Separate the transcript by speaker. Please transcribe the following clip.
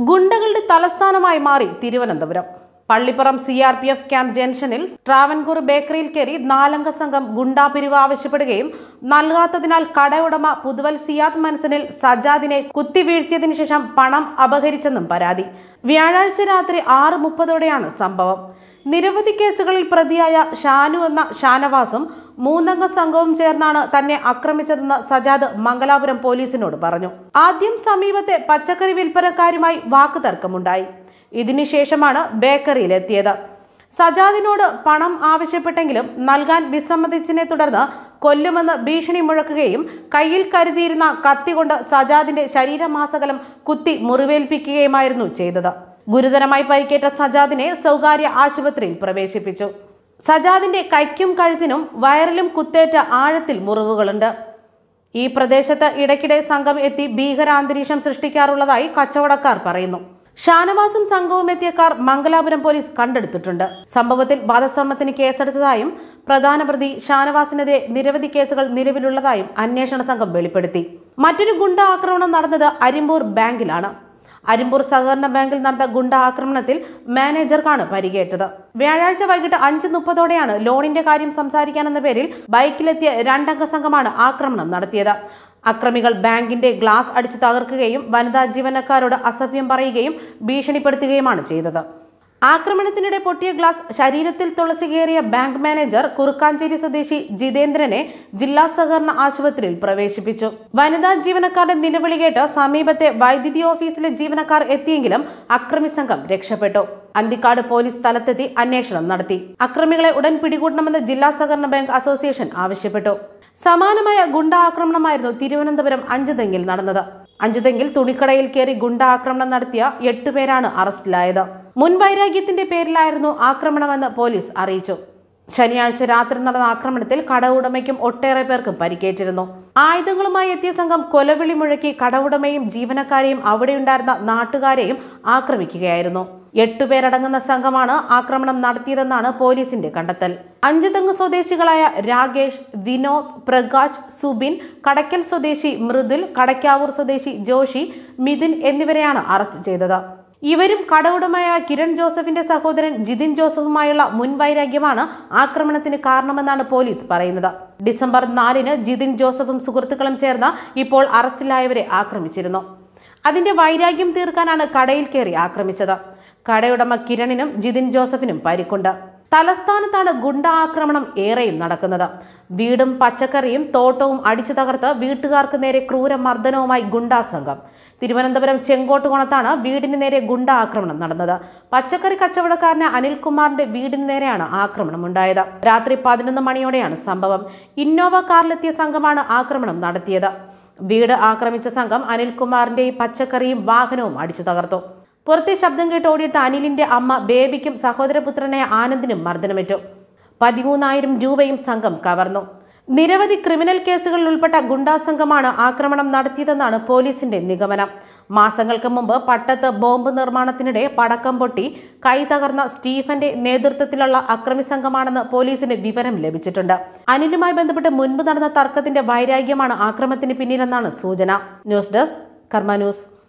Speaker 1: ഗുണ്ടകളുടെ തലസ്ഥാനമായി മാറി Thiruvananthapuram Pallippuram C R P F camp ജംഗ്ഷനിൽ ട്രാവൻകൂർ ബേക്കറിയിൽ കയറി നാലംഗ സംഘം ഗുണ്ടാ പിരിവ് ആവശ്യപ്പെടുകയും നൽകാത്തതിനാൽ കടയുടമ പുതുവൽ സിയാദ് മനസ്സിനിൽ സജാദിനെ കുത്തിവീഴ്ത്തിയതിനു ശേഷം പണം അപഹരിച്ചെന്നും പരാതി വ്യാഴാഴ്ച രാത്രി ആറ് മുപ്പതോടെയാണ് സംഭവം നിരവധി കേസുകളിൽ പ്രതിയായ ഷാനു എന്ന ഷാനവാസും മൂന്നംഗ സംഘവും ചേർന്നാണ് തന്നെ ആക്രമിച്ചതെന്ന് സജാദ് മംഗലാപുരം പോലീസിനോട് പറഞ്ഞു ആദ്യം സമീപത്തെ പച്ചക്കറി വിൽപ്പനക്കാരുമായി വാക്കുതർക്കമുണ്ടായി ഇതിനുശേഷമാണ് ബേക്കറിയിലെത്തിയത് സജാദിനോട് പണം ആവശ്യപ്പെട്ടെങ്കിലും നൽകാൻ വിസമ്മതിച്ചതിനെ തുടർന്ന് കൊല്ലുമെന്ന് ഭീഷണി മുഴക്കുകയും കയ്യിൽ കരുതിയിരുന്ന കത്തി കൊണ്ട് സജാദിന്റെ ശരീരമാസകലം കുത്തി മുറിവേൽപ്പിക്കുകയുമായിരുന്നു ചെയ്തത് ഗുരുതരമായി പരിക്കേറ്റ സജാദിനെ സ്വകാര്യ ആശുപത്രിയിൽ പ്രവേശിപ്പിച്ചു സജാദിന്റെ കൈക്കും കഴുത്തിനും വയറിലും കുത്തേറ്റ ആഴത്തിൽ മുറിവുകളുണ്ട് ഈ പ്രദേശത്ത് ഇടയ്ക്കിടെ സംഘം എത്തി ഭീകരാന്തരീക്ഷം സൃഷ്ടിക്കാറുള്ളതായി കച്ചവടക്കാർ പറയുന്നു ഷാനവാസും സംഘവും എത്തിയ കാർ മംഗലാപുരം പോലീസ് കണ്ടെടുത്തിട്ടുണ്ട് സംഭവത്തിൽ വധശ്രമത്തിന് കേസെടുത്തതായും പ്രധാന പ്രതി ഷാനവാസിനെതിരെ നിരവധി കേസുകൾ നിലവിലുള്ളതായും അന്വേഷണ സംഘം വെളിപ്പെടുത്തി മറ്റൊരു ഗുണ്ട ആക്രമണം നടന്നത് അരിമ്പൂർ ബാങ്കിലാണ് അരിമ്പൂർ സഹകരണ ബാങ്കിൽ നടന്ന ഗുണ്ട ആക്രമണത്തിൽ മാനേജർക്കാണ് പരിക്കേറ്റത് വ്യാഴാഴ്ച വൈകിട്ട് അഞ്ച് മുപ്പതോടെയാണ് ലോണിന്റെ കാര്യം സംസാരിക്കാനെന്ന പേരിൽ ബൈക്കിലെത്തിയ രണ്ടംഗ സംഘമാണ് ആക്രമണം നടത്തിയത് അക്രമികൾ ബാങ്കിന്റെ ഗ്ലാസ് അടിച്ചു തകർക്കുകയും വനിതാ ജീവനക്കാരോട് അസഭ്യം പറയുകയും ഭീഷണിപ്പെടുത്തുകയുമാണ് ചെയ്തത് ആക്രമണത്തിനിടെ പൊട്ടിയ ഗ്ലാസ് ശരീരത്തിൽ തുളച്ചു കയറിയ ബാങ്ക് മാനേജർ കുറുക്കാഞ്ചേരി സ്വദേശി ജിതേന്ദ്രനെ ജില്ലാ സഹകരണ ആശുപത്രിയിൽ പ്രവേശിപ്പിച്ചു വനിതാ ജീവനക്കാരുടെ നിലവിളി കേട്ട് സമീപത്തെ വൈദ്യുതി ഓഫീസിലെ ജീവനക്കാർ എത്തിയെങ്കിലും അക്രമി സംഘം രക്ഷപ്പെട്ടു അന്തിക്കാട് പോലീസ് സ്ഥലത്തെത്തി അന്വേഷണം നടത്തി അക്രമികളെ ഉടൻ പിടികൂടണമെന്ന് ജില്ലാ സഹകരണ ബാങ്ക് അസോസിയേഷൻ ആവശ്യപ്പെട്ടു സമാനമായ ഗുണ്ട ആക്രമണമായിരുന്നു തിരുവനന്തപുരം അഞ്ചുതെങ്ങിൽ നടന്നത് അഞ്ചുതെങ്ങിൽ തുണിക്കടയിൽ കയറി ഗുണ്ട ആക്രമണം നടത്തിയ എട്ടുപേരാണ് അറസ്റ്റിലായത് മുൻ വൈരാഗ്യത്തിന്റെ പേരിലായിരുന്നു ആക്രമണമെന്ന് പോലീസ് അറിയിച്ചു ശനിയാഴ്ച രാത്രി നടന്ന ആക്രമണത്തിൽ കട ഉടമയ്ക്കും ഒട്ടേറെ പേർക്കും പരിക്കേറ്റിരുന്നു ആയുധങ്ങളുമായി എത്തിയ സംഘം കൊലവിളി മുഴക്കി കട ഉടമയും ജീവനക്കാരെയും അവിടെയുണ്ടായിരുന്ന നാട്ടുകാരെയും ആക്രമിക്കുകയായിരുന്നു എട്ടുപേരടങ്ങുന്ന സംഘമാണ് ആക്രമണം നടത്തിയതെന്നാണ് പോലീസിന്റെ കണ്ടെത്തൽ അഞ്ചുതെങ്ങ് സ്വദേശികളായ രാകേഷ് വിനോദ് പ്രകാശ് സുബിൻ കടയ്ക്കൽ സ്വദേശി മൃദുൽ കടയ്ക്കാവൂർ സ്വദേശി ജോഷി മിഥുൻ എന്നിവരെയാണ് അറസ്റ്റ് ചെയ്തത് ഇവരും കടവുടമായ കിരൺ ജോസഫിന്റെ സഹോദരൻ ജിതിൻ ജോസഫുമായുള്ള മുൻവൈരാഗ്യമാണ് ആക്രമണത്തിന് കാരണമെന്നാണ് പോലീസ് പറയുന്നത് ഡിസംബർ നാലിന് ജിതിൻ ജോസഫും സുഹൃത്തുക്കളും ചേർന്ന് ഇപ്പോൾ അറസ്റ്റിലായവരെ ആക്രമിച്ചിരുന്നു അതിന്റെ വൈരാഗ്യം തീർക്കാനാണ് കടയിൽ കയറി ആക്രമിച്ചത് കടയുടമ കിരണിനും ജിതിൻ ജോസഫിനും പരിക്കുണ്ട് തലസ്ഥാനത്താണ് ഗുണ്ട ആക്രമണം ഏറെയും നടക്കുന്നത് വീടും പച്ചക്കറിയും തോട്ടവും അടിച്ചു തകർത്ത് വീട്ടുകാർക്ക് നേരെ ക്രൂരമർദ്ദനവുമായി ഗുണ്ടാ സംഘം തിരുവനന്തപുരം ചെങ്കോട്ടുകുണത്താണ് വീടിന് നേരെ ഗുണ്ട ആക്രമണം നടന്നത് പച്ചക്കറി കച്ചവടക്കാരന് അനിൽകുമാറിന്റെ വീടിന് നേരെയാണ് ആക്രമണം ഉണ്ടായത് രാത്രി പതിനൊന്ന് മണിയോടെയാണ് സംഭവം ഇന്നോവ കാറിലെത്തിയ സംഘമാണ് ആക്രമണം നടത്തിയത് വീട് ആക്രമിച്ച സംഘം അനിൽകുമാറിന്റെയും പച്ചക്കറിയും വാഹനവും അടിച്ചു തകർത്തു പുറത്തെ ശബ്ദം കേട്ട് ഓടിയെടുത്ത അനിലിന്റെ അമ്മ ബേബിക്കും സഹോദരപുത്രനായ ആനന്ദിനും മർദ്ദനമേറ്റു പതിമൂന്നായിരം രൂപയും സംഘം കവർന്നു നിരവധി ക്രിമിനൽ കേസുകളിൽ ഉൾപ്പെട്ട ഗുണ്ടാ സംഘമാണ് ആക്രമണം നടത്തിയതെന്നാണ് പോലീസിന്റെ നിഗമനം മാസങ്ങൾക്ക് മുമ്പ് പട്ടത്ത് ബോംബ് നിർമ്മാണത്തിനിടെ പടക്കം പൊട്ടി കൈ തകർന്ന സ്റ്റീഫന്റെ നേതൃത്വത്തിലുള്ള അക്രമി സംഘമാണെന്ന് പോലീസിന് വിവരം ലഭിച്ചിട്ടുണ്ട് അനിലുമായി ബന്ധപ്പെട്ട് മുൻപ് നടന്ന തർക്കത്തിന്റെ വൈരാഗ്യമാണ് ആക്രമണത്തിന് പിന്നിലെന്നാണ് സൂചന ന്യൂസ് ഡെസ്ക് കർമ്മ ന്യൂസ്